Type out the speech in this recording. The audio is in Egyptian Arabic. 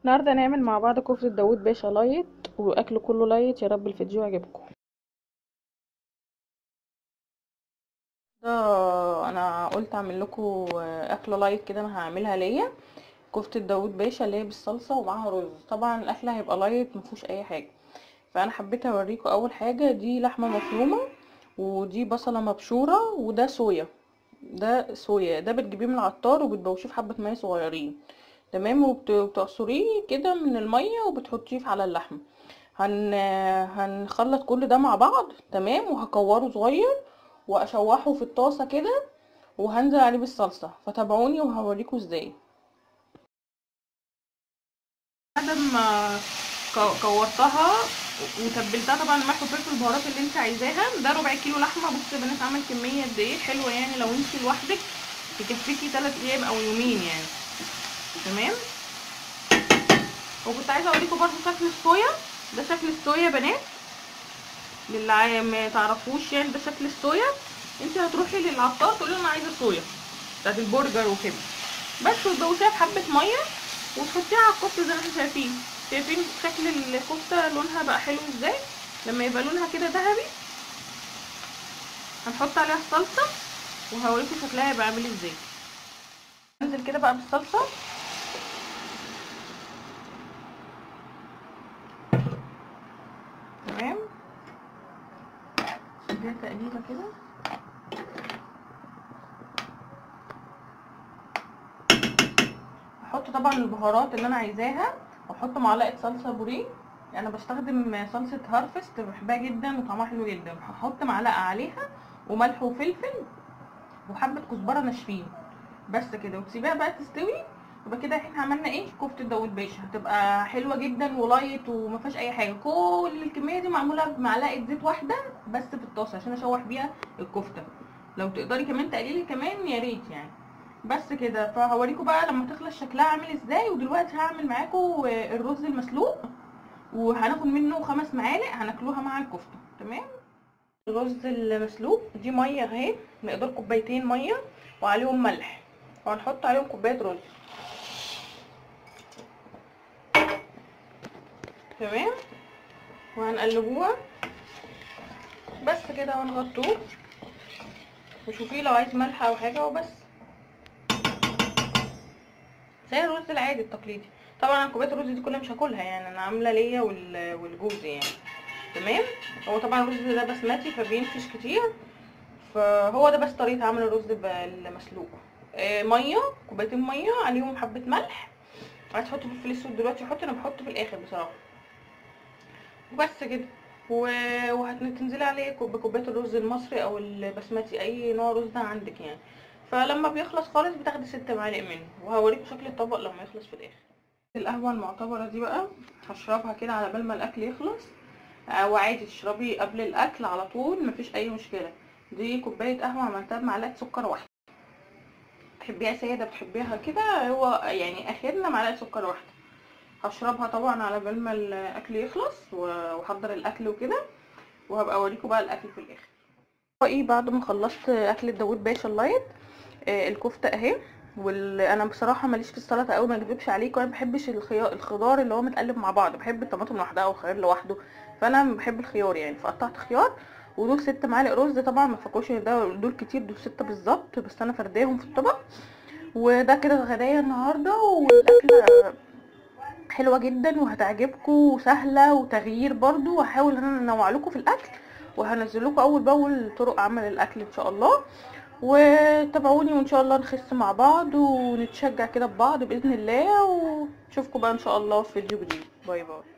النهارده هنعمل مع بعض كفتة داوود باشا لايت واكل كله لايت يا رب الفيديو يعجبكم ده انا قلت اعمل لكم اكله لايت كده انا هعملها ليا كفتة داوود باشا اللي هي بالصلصه ومعاها رز طبعا الاكل هيبقى لايت مفيهوش اي حاجه فانا حبيت اوريكم اول حاجه دي لحمه مفرومه ودي بصله مبشوره وده صويا ده صويا ده بتجيبيه من العطار وبتبوشيه في حبه ميه صغيرين تمام وبتعصريه كده من الميه وبتحطيه على اللحمه هن هنخلط كل ده مع بعض تمام وهكوره صغير واشوحه في الطاسه كده وهنزل عليه بالصلصه فتابعوني وهوريكم ازاي بعد ما كورتها وتبلتها طبعا ملح وفلفل البهارات اللي انت عايزاها ده ربع كيلو لحمه بصوا يا بنات عمل كميه قد ايه حلوه يعني لو انت لوحدك تكفيكي 3 ايام او يومين يعني تمام وكنت عايزه اوريكم برضو شكل الصويا ده شكل الصويا بنات للي ما تعرفوش يعني ده شكل الصويا انت هتروحي للعطار تقولي له انا عايزه صويا بتاعت البرجر وكده بس وتدوسيها في حبه ميه وتحطيها على الكفته زي ما انتم شايفين شايفين شكل الكفته لونها بقى حلو ازاي لما يبقى لونها كده ذهبي هنحط عليها الصلصه وهوريكم شكلها هيبقى عامل ازاي انزل كده بقى بالصلصه تمام اديها تقليبه كده هحط طبعا البهارات اللي انا عايزاها واحط معلقه صلصه بوريه انا بستخدم صلصه هارفست بحبها جدا وطعمها حلو جدا هحط معلقه عليها وملح وفلفل وحبه كزبره ناشفين بس كده وتسيبيها بقى تستوي يبقى كده احنا عملنا ايه كفته داوود باشا هتبقى حلوه جدا ولايت وما فيهاش اي حاجه كل الكميه دي معموله بمعلقه زيت واحده بس في الطاسه عشان اشوح بيها الكفته لو تقدري كمان تقليلي كمان يا ريت يعني بس كده فهوريكم بقى لما تخلص شكلها عامل ازاي ودلوقتي هعمل معاكم الرز المسلوق وهناخد منه خمس معالق هناكلوها مع الكفته تمام الرز المسلوق دي ميه اهي مقدار كوبايتين ميه وعليهم ملح وهنحط عليهم كوبايه رز تمام وهنقلبوها بس كده وهنغطوه وشوفيه لو عايز ملح او حاجه وبس زي الرز العادي التقليدي طبعا انا كوبايه الرز دي كلها مش هاكلها يعني انا عامله ليا والجوز يعني تمام هو طبعا الرز ده بسمتي فبينفش كتير فهو ده بس طريقه عمل الرز المسلوق آه ميه كوبايتين ميه عليهم حبه ملح عايز تحطوا فلفل اسود دلوقتي حطي انا بحطه في الاخر بصراحه وبس كده وهتنزلي عليه بكوبايه الرز المصري او البسمتي اي نوع رز عندك يعني فلما بيخلص خالص بتاخدي ست معالق منه وهوريكم شكل الطبق لما يخلص في الاخر القهوه المعتبره دي بقى هشربها كده على بال ما الاكل يخلص وعادي تشربي قبل الاكل على طول مفيش اي مشكله دي كوبايه قهوه عملتها بمعلقه سكر واحده بتحبيها ساده بتحبيها كده هو يعني اخرنا معلقه سكر واحده هشربها طبعا على بال ما الاكل يخلص واحضر الاكل وكده وهبقى اوريكم بقى الاكل في الاخر ايه بعد ما خلصت اكل داوود باشا اللايت آه الكفته اهي وانا بصراحه ماليش في السلطه قوي ما اكذبش عليكم انا ما بحبش الخيار الخضار اللي هو متقلب مع بعض بحب الطماطم لوحدها والخيار لوحده فانا بحب الخيار يعني فقطعت خيار ودول ست معالق رز طبعا ما تفكروش ده دول كتير دول ستة بالظبط بس انا فرداهم في الطبق وده كده غدايا النهارده والاكله حلوه جدا وهتعجبكم وسهله وتغيير برضو وهحاول ان انا انوع لكم في الاكل وهنزل لكم اول باول طرق عمل الاكل ان شاء الله وتابعوني وان شاء الله نخس مع بعض ونتشجع كده ببعض باذن الله ونشوفكم بقى ان شاء الله في فيديو جديد باي باي